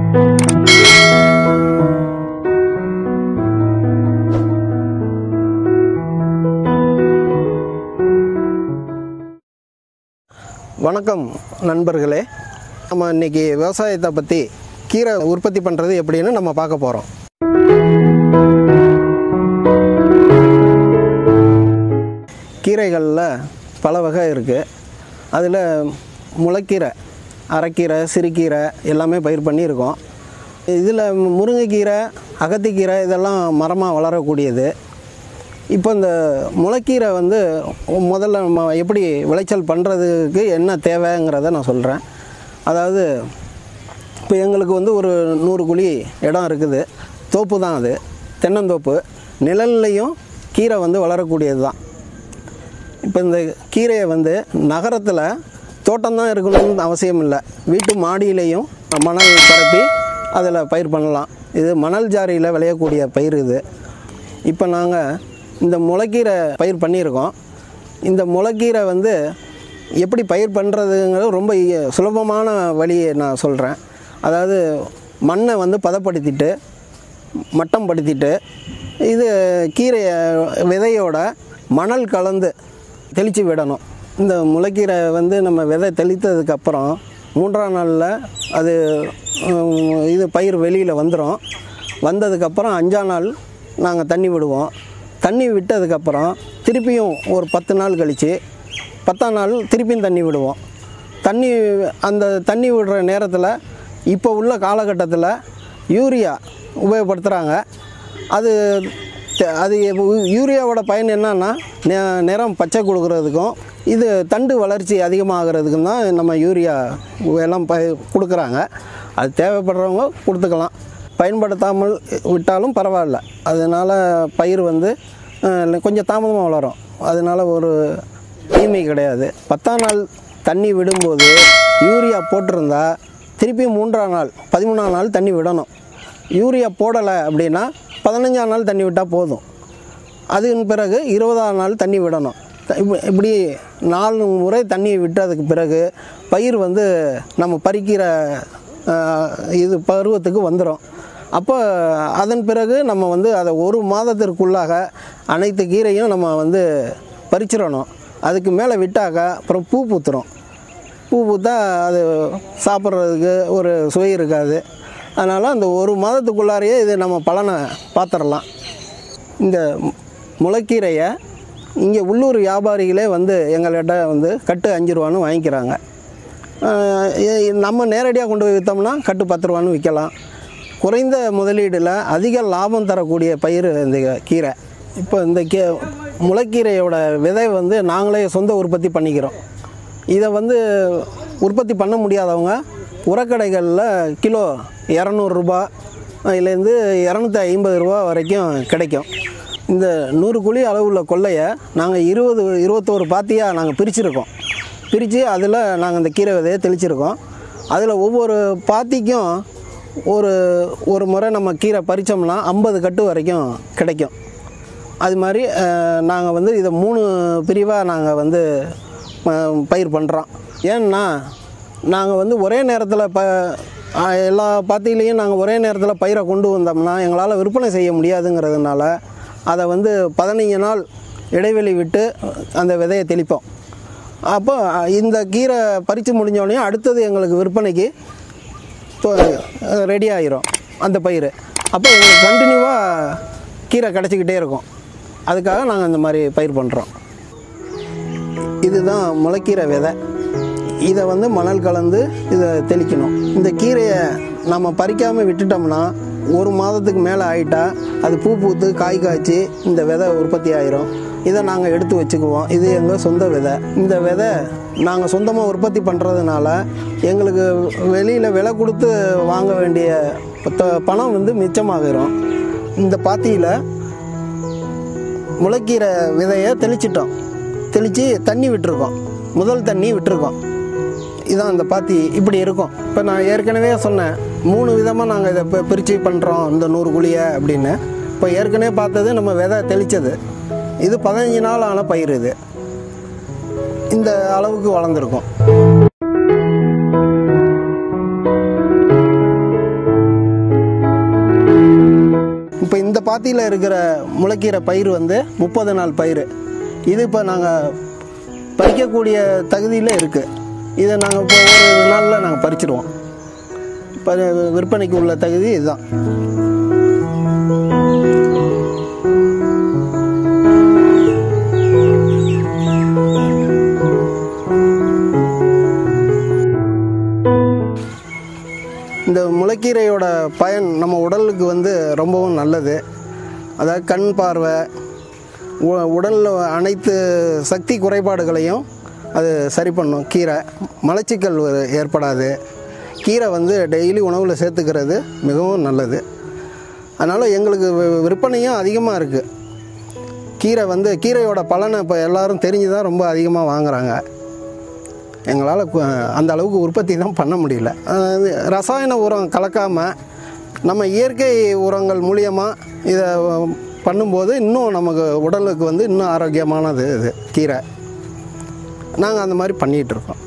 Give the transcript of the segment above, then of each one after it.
வணக்கம் நண்பர்களே நம்ம இன்னைக்கு விவசாயத்தை பற்றி கீரை உற்பத்தி பண்ணுறது எப்படின்னு நம்ம பார்க்க போகிறோம் கீரைகளில் பல வகை இருக்குது அதில் முளைக்கீரை அரைக்கீரை சிறுகீரை எல்லாமே பயிர் பண்ணியிருக்கோம் இதில் முருங்கைக்கீரை அகத்திக்கீரை இதெல்லாம் மரமாக வளரக்கூடியது இப்போ இந்த முளைக்கீரை வந்து முதல்ல நம்ம எப்படி விளைச்சல் பண்ணுறதுக்கு என்ன தேவைங்கிறத நான் சொல்கிறேன் அதாவது இப்போ எங்களுக்கு வந்து ஒரு நூறு குழி இடம் இருக்குது தோப்பு தான் அது தென்னந்தோப்பு நிழல்லையும் கீரை வந்து வளரக்கூடியது தான் இப்போ இந்த கீரையை வந்து நகரத்தில் தோட்டம் தான் இருக்கணும்னு அவசியம் இல்லை வீட்டு மாடியிலையும் மணல் பரப்பி அதில் பயிர் பண்ணலாம் இது மணல் ஜாரியில் விளையக்கூடிய பயிர் இது இப்போ நாங்கள் இந்த முளைக்கீரை பயிர் பண்ணியிருக்கோம் இந்த முளைக்கீரை வந்து எப்படி பயிர் பண்ணுறதுங்கிறது ரொம்ப ஈ- சுலபமான வழியை நான் சொல்கிறேன் அதாவது மண்ணை வந்து பதப்படுத்திட்டு மட்டம் படுத்திட்டு இது கீரையை விதையோட மணல் கலந்து தெளித்து விடணும் இந்த முளைக்கீரை வந்து நம்ம விதை தெளித்ததுக்கப்புறம் மூன்றாம் நாளில் அது உம், இது பயிர் வெளியில் வந்துடும் வந்ததுக்கப்புறம் அஞ்சாம் நாள் நாங்கள் தண்ணி விடுவோம் தண்ணி விட்டதுக்கப்புறம் திருப்பியும் ஒரு பத்து நாள் கழித்து பத்தாம் நாள் திருப்பியும் தண்ணி விடுவோம் தண்ணி அந்த தண்ணி விடுற நேரத்தில் இப்போ உள்ள காலகட்டத்தில் யூரியா உபயோகப்படுத்துகிறாங்க அது தெ- அது யூ- யூரியாவோட பயன் என்னன்னா நெ- நிறம் பச்சை கொடுக்கறதுக்கும் இது தண்டு வளர்ச்சி அதிகமாகிறதுக்கும் தான் நம்ம யூரியா எல்லாம் ப கொடுக்குறாங்க அது தேவைப்படுறவங்க கொடுத்துக்கலாம் பயன்படுத்தாமல் விட்டாலும் பரவாயில்ல அதனால் பயிர் வந்து அஹ், கொஞ்சம் தாமதமாக வளரும் அதனால் ஒரு தீமை கிடையாது பத்தாம் நாள் தண்ணி விடும்போது யூரியா போட்டிருந்தா திருப்பி மூன்றாம் நாள் பதிமூணாம் நாள் தண்ணி விடணும் யூரியா போடலை அப்படின்னா பதினஞ்சாம் நாள் தண்ணி விட்டால் போதும் அதன் பிறகு இருபதாம் நாள் தண்ணி விடணும் த- இப்ப- இப்படி நாலு முறை தண்ணி விட்டதுக்கு பிறகு பயிர் வந்து நம்ம பறிக்கிற ஆஹ், இது பருவத்துக்கு வந்துடும் அப்போ அதன் பிறகு நம்ம வந்து அதை ஒரு மாதத்திற்குள்ளாக அனைத்து கீரையும் நம்ம வந்து பறிச்சிடணும் அதுக்கு மேலே விட்டாக்கா அப்புறம் பூ பூத்துரும் பூ பூத்தா அது சாப்பிட்றதுக்கு ஒரு சுவை இருக்காது அதனால் அந்த ஒரு மாதத்துக்குள்ளாரையே இது நம்ம பலனை பார்த்துடலாம் இந்த மு- முளைக்கீரையை இங்கே உள்ளூர் வியாபாரிகளே வந்து எங்கள்கிட்ட வந்து கட்டு அஞ்சு ரூபான்னு வாங்கிக்கிறாங்க ஆஹ் இ- நம்ம நேரடியாக கொண்டு போய் விற்றோம்னா கட்டு பத்து ரூபான்னு விற்கலாம் குறைந்த முதலீடில் அதிக லாபம் தரக்கூடிய பயிர் இந்த கீரை இப்போ இந்த கீ முளைக்கீரையோட விதை வந்து நாங்களே சொந்த உற்பத்தி பண்ணிக்கிறோம் இதை வந்து உற்பத்தி பண்ண முடியாதவங்க உரக்கடைகளில் கிலோ இரநூறுபா இதுலேருந்து இரநூத்தி ஐம்பது ரூபா வரைக்கும் கிடைக்கும் இந்த நூறு குழி அளவுள்ள கொள்ளையை நாங்கள் இருபது இருபத்தோரு பாத்தியாக நாங்கள் பிரிச்சிருக்கோம் பிரித்து அதில் நாங்கள் இந்த கீரை விதையை தெளிச்சிருக்கோம் அதில் ஒவ்வொரு பாத்திக்கும் ஒரு ஒரு முறை நம்ம கீரை பறித்தோம்னா ஐம்பது கட்டு வரைக்கும் கிடைக்கும் அது மாதிரி நாங்கள் வந்து இதை மூணு பிரிவாக நாங்கள் வந்து அஹ், பயிர் பண்ணுறோம் ஏன்னா நாங்கள் வந்து ஒரே நேரத்தில் ப அஹ், எல்லா பாத்திலையும் நாங்கள் ஒரே நேரத்தில் பயிரை கொண்டு வந்தோம்னா எங்களால் விற்பனை செய்ய முடியாதுங்கிறதுனால அதை வந்து பதினைஞ்சு நாள் இடைவெளி விட்டு அந்த விதையை தெளிப்போம் அப்போ அஹ், இந்த கீரை பறித்து முடிஞ்சோடனே அடுத்தது எங்களுக்கு விற்பனைக்கு ரெடி ஆயிரும் அந்த பயிர் அப்போ எங்களுக்கு கண்டினியூவாக கீரை கிடச்சிக்கிட்டே இருக்கும் அதுக்காக நாங்கள் இந்த மாதிரி பயிர் பண்ணுறோம் இதுதான் முளைக்கீரை விதை இதை வந்து மணல் கலந்து இதை தெளிக்கணும் இந்த கீரையை நம்ம பறிக்காமல் விட்டுட்டோம்னா ஒரு மாதத்துக்கு மேலே ஆயிட்டா அது பூ பூத்து காய் காய்ச்சி இந்த விதை உற்பத்தி ஆயிரும் இதை நாங்கள் எடுத்து வச்சுக்குவோம் இது எங்கள் சொந்த விதை இந்த விதை நாங்கள் சொந்தமாக உற்பத்தி பண்ணுறதுனால எங்களுக்கு வெளியில் விலை கொடுத்து வாங்க வேண்டிய பத்த- பணம் வந்து மிச்சமாகிரும் இந்த பாத்தியில் முளைக்கீரை விதையை தெளிச்சிட்டோம் தெளித்து தண்ணி விட்டுருக்கோம் முதல் தண்ணி விட்டுருக்கோம் இதான் இந்த பாத்தி இப்படி இருக்கும் இப்போ நான் ஏற்கனவே சொன்னேன் மூணு விதமாக நாங்கள் இதை இப்போ பிரித்து பண்ணுறோம் இந்த நூறு குழியை அப்படின்னு இப்போ ஏற்கனவே பார்த்தது நம்ம விதை தெளித்தது இது பதினஞ்சு நாள் ஆன பயிர் இது இந்த அளவுக்கு வளர்ந்துருக்கும் பாத்தியில் இருக்கிற முளைக்கீரை பயிர் வந்து முப்பது நாள் பயிர் இது இப்போ நாங்கள் பறிக்கக்கூடிய தகுதியில் இருக்குது இதை நாங்கள் இப்போ ஒரு நாளில் நாங்கள் பறிச்சிடுவோம் இப்போ விற்பனைக்கு உள்ள தகுதி இதுதான் இந்த முளைக்கீரையோட பயன் நம்ம உடலுக்கு வந்து ரொம்பவும் நல்லது அதாவது கண் பார்வை உடலில் அனைத்து சக்தி குறைபாடுகளையும் அது சரி பண்ணும் கீரை மலச்சிக்கல் வ- ஏற்படாது கீரை வந்து டெய்லி உணவில் சேர்த்துக்கிறது மிகவும் நல்லது அதனால் எங்களுக்கு வி- விற்பனையும் அதிகமாக இருக்குது கீரை வந்து கீரையோட பலனை இப்போ எல்லாரும் தெரிஞ்சு தான் ரொம்ப அதிகமாக வாங்குறாங்க எங்களால் கு- அந்த அளவுக்கு உற்பத்தி தான் பண்ண முடியல அதாவது ரசாயன உரம் கலக்காமல் நம்ம இயற்கை உரங்கள் மூலியமாக இதை பண்ணும்போது இன்னும் நமக்கு உடலுக்கு வந்து இன்னும் ஆரோக்கியமானது இது கீரை நாங்கள் அந்த மாதிரி பண்ணிகிட்ருக்கோம்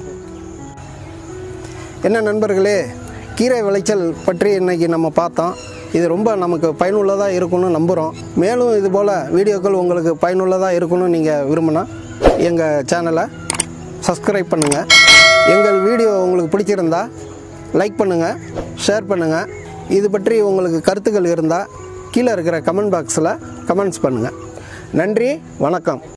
என்ன நண்பர்களே கீரை விளைச்சல் பற்றி இன்னைக்கு நம்ம பார்த்தோம் இது ரொம்ப நமக்கு பயனுள்ளதாக இருக்கும்னு நம்புகிறோம் மேலும் இது போல் வீடியோக்கள் உங்களுக்கு பயனுள்ளதாக இருக்கும்னு நீங்கள் விரும்பினா எங்கள் சேனலை சப்ஸ்கிரைப் பண்ணுங்கள் எங்கள் வீடியோ உங்களுக்கு பிடிச்சிருந்தா லைக் பண்ணுங்கள் ஷேர் பண்ணுங்கள் இது பற்றி உங்களுக்கு கருத்துக்கள் இருந்தால் கீழே இருக்கிற கமெண்ட் பாக்ஸில் கமெண்ட்ஸ் பண்ணுங்கள் நன்றி வணக்கம்